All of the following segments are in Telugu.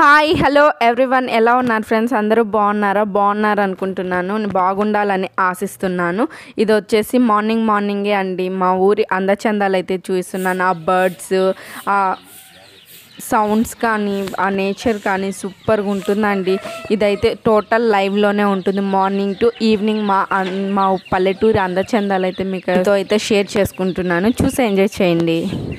హాయ్ హలో ఎవ్రీవన్ ఎలా ఉన్నారు ఫ్రెండ్స్ అందరూ బాగున్నారా బాగున్నారు అనుకుంటున్నాను నేను బాగుండాలని ఆశిస్తున్నాను ఇది వచ్చేసి మార్నింగ్ మార్నింగే అండి మా ఊరి అందచందాలు అయితే చూస్తున్నాను ఆ బర్డ్స్ ఆ సౌండ్స్ కానీ ఆ నేచర్ కానీ సూపర్గా ఉంటుందండి ఇదైతే టోటల్ లైవ్లోనే ఉంటుంది మార్నింగ్ టు ఈవినింగ్ మా అన్- మా పల్లెటూరి అందచందాలు అయితే మీకు అయితే షేర్ చేసుకుంటున్నాను చూసి ఎంజాయ్ చేయండి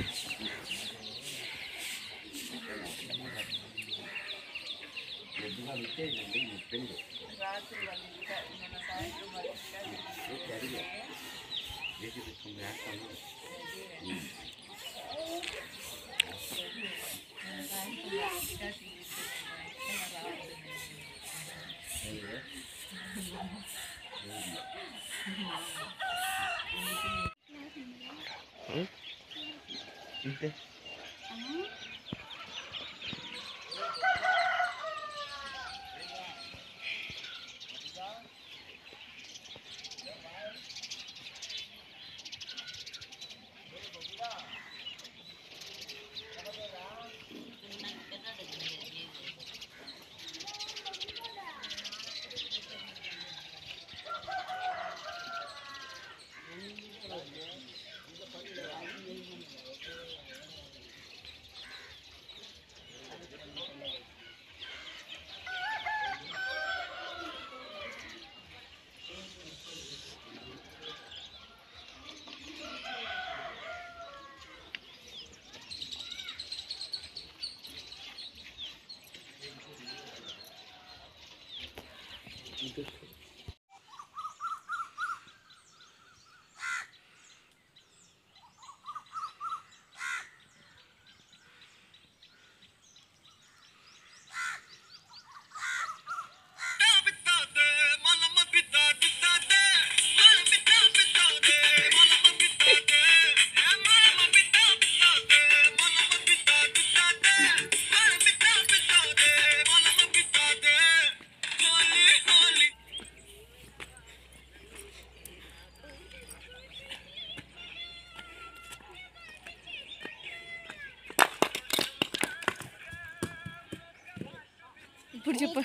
ఇప్పుడు చెప్పు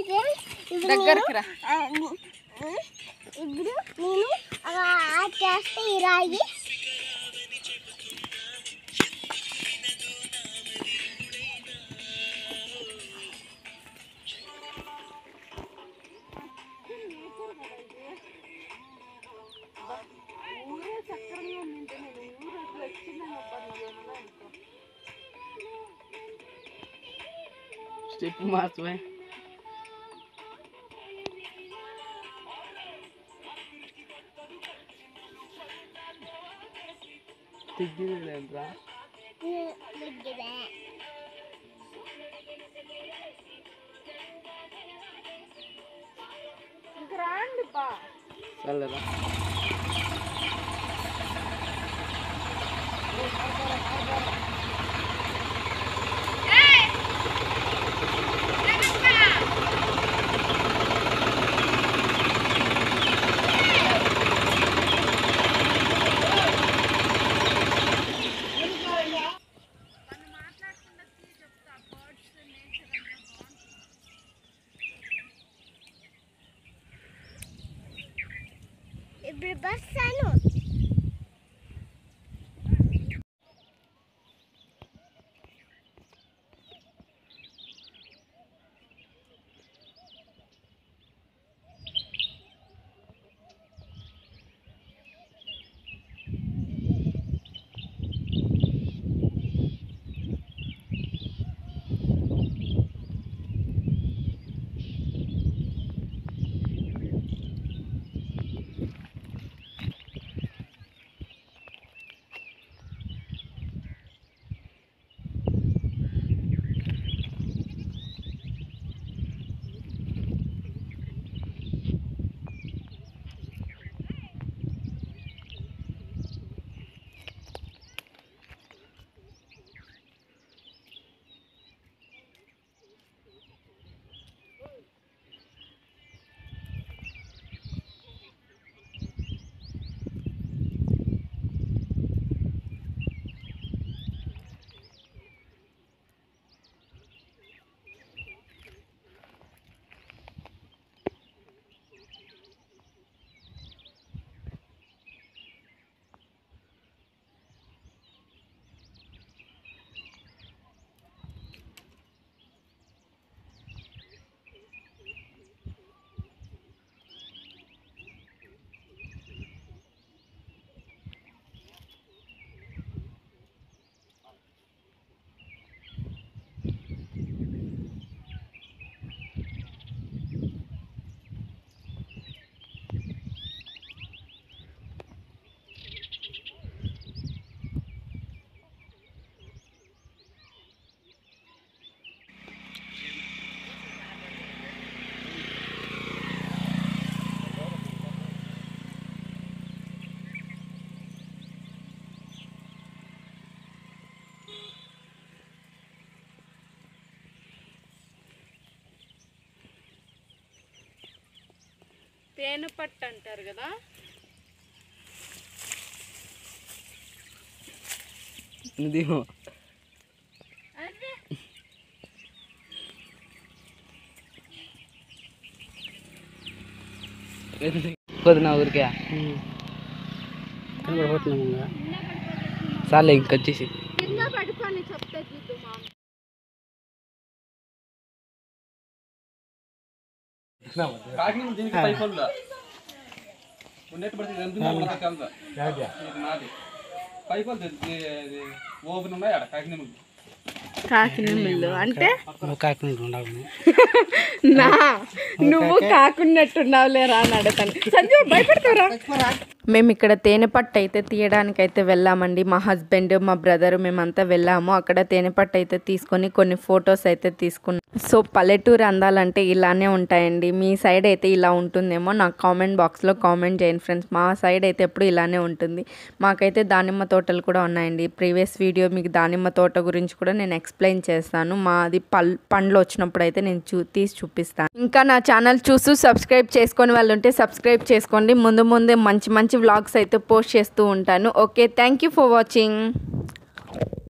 దగ్గరికి రా. ఇప్పుడు నేను ఆ చేస్తే ఈ రాయి స్టెప్ మార్చవే తిగ్గిలేదురా బిడ్డదే చల్లరా ఇప్పుడు బస్సాను తేనె పట్టు అంటారు కదా ఇదేమో కొద్ది నా ఊరికే చాలే ఇంకొచ్చేసి కింద పడుకొని చెప్తే చూద్దు మామ కాకిని మిల్లు అంటే నా నువ్వు కాకున్నట్టున్నావులే రా అని అడుగుతాను సంజు భయపడతారా మేము ఇక్కడ తేనె పట్టు అయితే తీయడానికి అయితే వెళ్ళామండి మా హస్బెండ్ మా బ్రదర్ మేమంతా వెళ్ళాము అక్కడ తేనె పట్టు అయితే తీసుకొని కొన్ని ఫొటోస్ అయితే తీసుకున్నాం సో పల్లెటూరు అందాలంటే ఇలానే ఉంటాయండి మీ సైడ్ అయితే ఇలా ఉంటుందేమో నాకు కామెంట్ బాక్స్లో కామెంట్ చేయండి ఫ్రెండ్స్ మా సైడ్ అయితే ఎప్పుడు ఇలానే ఉంటుంది మాకైతే దానిమ్మ తోటలు కూడా ఉన్నాయండి ప్రీవియస్ వీడియో మీకు దానిమ్మ తోట గురించి కూడా నేను ఎక్స్ప్లెయిన్ చేస్తాను మాది పల్ పండ్లు వచ్చినప్పుడు అయితే నేను చూ తీసి చూపిస్తాను ఇంకా నా ఛానల్ చూస్తూ సబ్స్క్రైబ్ చేసుకొని వాళ్ళు ఉంటే సబ్స్క్రైబ్ చేసుకోండి ముందు ముందే మంచి మంచి వ్లాగ్స్ అయితే పోస్ట్ చేస్తూ ఉంటాను okay thank you for watching